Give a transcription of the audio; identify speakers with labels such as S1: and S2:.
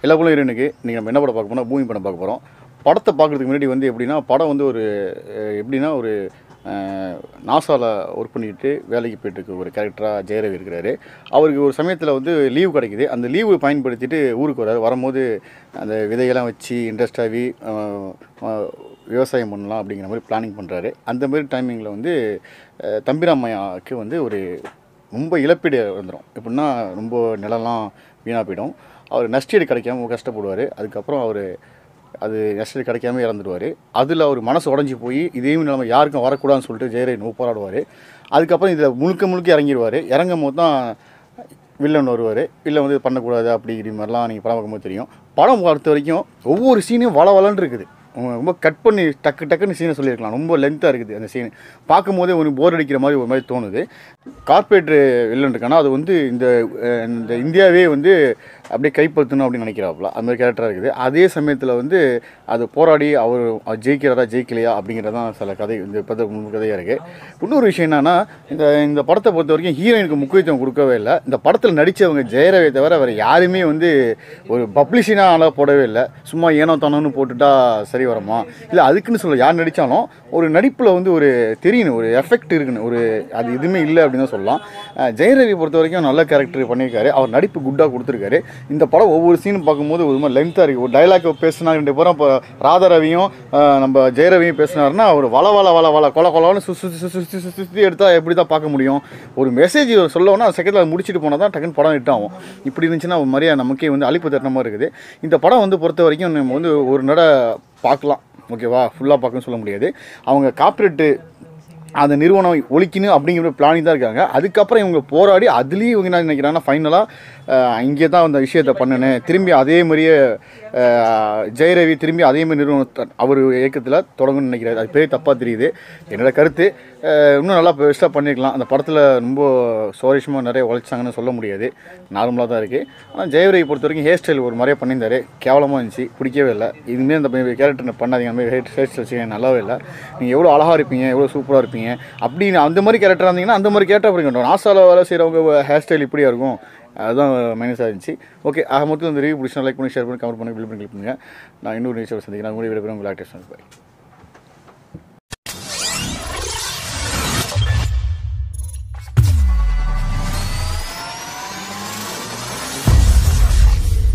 S1: எல்லா குள்ள ஹீரோயினுக்கு நீங்கள் நம்ம என்ன படம் பார்க்க போனால் பூமி படம் பார்க்க போகிறோம் படத்தை பார்க்குறதுக்கு முன்னாடி வந்து எப்படின்னா படம் வந்து ஒரு அஹ், எப்படின்னா ஒரு நாசாவில் ஒர்க் பண்ணிட்டு வேலைக்கு போயிட்டு இருக்க ஒரு கேரக்டராக ஜெயரவி இருக்கிறாரு அவருக்கு ஒரு சமயத்தில் வந்து லீவு கிடைக்குது அந்த லீவு பயன்படுத்திட்டு ஊருக்கு வராரு வரும்போது அந்த விதையெல்லாம் வச்சு இன்ட்ரெஸ்ட் ஆகி அஹ், அஹ், விவசாயம் பண்ணலாம் அப்படிங்கிற மாதிரி பிளானிங் பண்ணுறாரு அந்த மாதிரி டைமிங்கில் வந்து அஹ், தம்பிராமையாவுக்கு வந்து ஒரு ரொம்ப இழப்பீடு வந்துடும் எப்படின்னா ரொம்ப நிலம்லாம் வீணாக போயிடும் அவர் நஷ்டீடு கிடைக்காம கஷ்டப்படுவார் அதுக்கப்புறம் அவர் அது நஷ்டீடு கிடைக்காம இறந்துடுவார் அதில் அவர் மனசு உடஞ்சி போய் இதே நிலைமை யாருக்கும் வரக்கூடாதுன்னு சொல்லிட்டு ஜெயரவி போராடுவார் அதுக்கப்புறம் இதில் முழுக்க முழுக்க இறங்கிடுவார் இறங்கும் போது தான் வில்லன் வருவார் வில்லன் வந்து இது பண்ணக்கூடாது அப்படிங்கிற மாதிரிலாம் நீங்கள் படம் பார்க்கும்போது தெரியும் படம் பொறுத்த வரைக்கும் ஒவ்வொரு சீனையும் வள வளன்னு இருக்குது உங்க ரொம்ப கட் பண்ணி டக்கு டக்குன்னு சீனை சொல்லியிருக்கலாம் ரொம்ப லென்த்தாக இருக்குது அந்த சீன் பார்க்கும்போதே ஒரு போர் அடிக்கிற மாதிரி ஒரு மாதிரி தோணுது கார்பரேட் வில்லன் இருக்கானா அது வந்து இந்த அஹ், இந்த இந்தியாவே வந்து அப்படியே கைப்பற்றணும் அப்படின்னு நினைக்கிறாப்புல அந்த மாதிரி கேரக்டராக இருக்குது அதே சமயத்தில் வந்து அது போராடி அவர் அவர் ஜெயிக்கிறாரா ஜெயிக்கலையா அப்படிங்கிறது தான் சில கதை இந்த பத முழு கதையாக இருக்குது இன்னொரு விஷயம் என்னன்னா இந்த இந்த படத்தை பொறுத்த வரைக்கும் ஹீரோயினுக்கு முக்கியத்துவம் கொடுக்கவே இல்லை இந்த படத்தில் நடித்தவங்க ஜெயரவை தவிர வேறு யாருமே வந்து ஒரு பப்ளிஷினாக ஆளாக போடவே இல்லை சும்மா ஏனோ தானோன்னு போட்டுட்டா சரி வருமா இல்லை அதுக்குன்னு சொல்ல யார் நடித்தாலும் ஒரு நடிப்பில் வந்து ஒரு தெரியணும் ஒரு எஃபெக்ட் இருக்குன்னு ஒரு அது எதுவுமே இல்லை அப்படின்னு தான் சொல்லலாம் அஹ் ஜெயரவி பொறுத்த வரைக்கும் நல்ல கேரக்டர் பண்ணியிருக்காரு அவர் நடிப்பு குட்டாக கொடுத்துருக்காரு இந்த படம் ஒவ்வொரு சீனும் பார்க்கும்போது ஒரு மாதிரி லென்த்தாக இருக்குது ஒரு டைலாக் பேசினா ரெண்டு பேரும் இப்போ ராதாரவியும் அஹ் நம்ம ஜெயரவியும் பேசினாருன்னா அவர் வள வள வள வள கொல கொலன்னு சுற்றி சுற்றி சுற்றி சுற்றி சுற்றி எடுத்தால் எப்படி தான் பார்க்க முடியும் ஒரு மெசேஜ் சொல்லணும்னா செகண்டில் முடிச்சுட்டு போனால் தான் டக்குன்னு படம் ஹிட் ஆகும் இப்படி இருந்துச்சுன்னா ஒரு மாதிரியா நமக்கே வந்து அழிப்பு தட்டின மாதிரி இருக்குது இந்த படம் வந்து பொறுத்த வரைக்கும் நம்ம வந்து ஒரு நட பார்க்கலாம் ஓகேவா ஃபுல்லாக பார்க்கணும்னு சொல்ல முடியாது அவங்க காப்பரேட்டு அந்த நிறுவனம் ஒழிக்கணும் அப்படிங்கிற பிளானிங் தான் இருக்காங்க அதுக்கப்புறம் இவங்க போராடி அதுலேயும் இவங்க என்ன நினைக்கிறாங்கன்னா ஃபைனலாக இங்கே தான் அந்த விஷயத்தை பண்ணணும் திரும்பி அதே மாதிரியே அஹ், ஜெயரவி திரும்பி அதே மாதிரி நிறுவனத்தை அவர் இயக்கத்தில் தொடங்கணும்னு நினைக்கிறாரு அது பெரிய தப்பாக தெரியுது என்னோட கருத்து அஹ், இன்னும் நல்லா பெஸ்ட்டாக பண்ணியிருக்கலாம் அந்த படத்தில் ரொம்ப சுவாரஸ்யமாக நிறைய உழைச்சாங்கன்னு சொல்ல முடியாது நார்மலாக தான் இருக்குது ஆனால் ஜெயரவி பொறுத்த வரைக்கும் ஹேர் ஸ்டைல் ஒரு மாதிரியே பண்ணியிருந்தாரு கேவலமாக இருந்துச்சு பிடிக்கவே இல்லை இதுமாரி அந்த கேரக்டர் பண்ணாதீங்க அந்த மாதிரி ஹேர் ஹேர் ஸ்டைல் செய்ய நல்லாவே இல்லை நீங்கள் எவ்வளோ அழகாக இருப்பீங்க எவ்வளோ சூப்பராக இருப்பீங்க அப்படின்னு அந்த மாதிரி கேரக்டர் இருந்தீங்கன்னா அந்த மாதிரி கேரக்டர் பண்ணிக்கணும் நாசாவில் வேலை செய்கிறவங்க ஹேர் ஸ்டைல் இப்படியா இருக்கும் அதுதான் மைனஸாக இருந்துச்சு ஓகே ஆக மொத்தம் இந்த ரிவ்யூ பிடிச்சா லைக் பண்ணி ஷேர் பண்ணி கமெண்ட் பண்ணி பில் பண்ணி கிளிக் பண்ணுங்கள் நான் இன்னொரு நியூஸோட சந்திக்கிறேன் உங்களுடைய விடைபெறும் உங்கள் ஆக்டர்ஸ் பாய்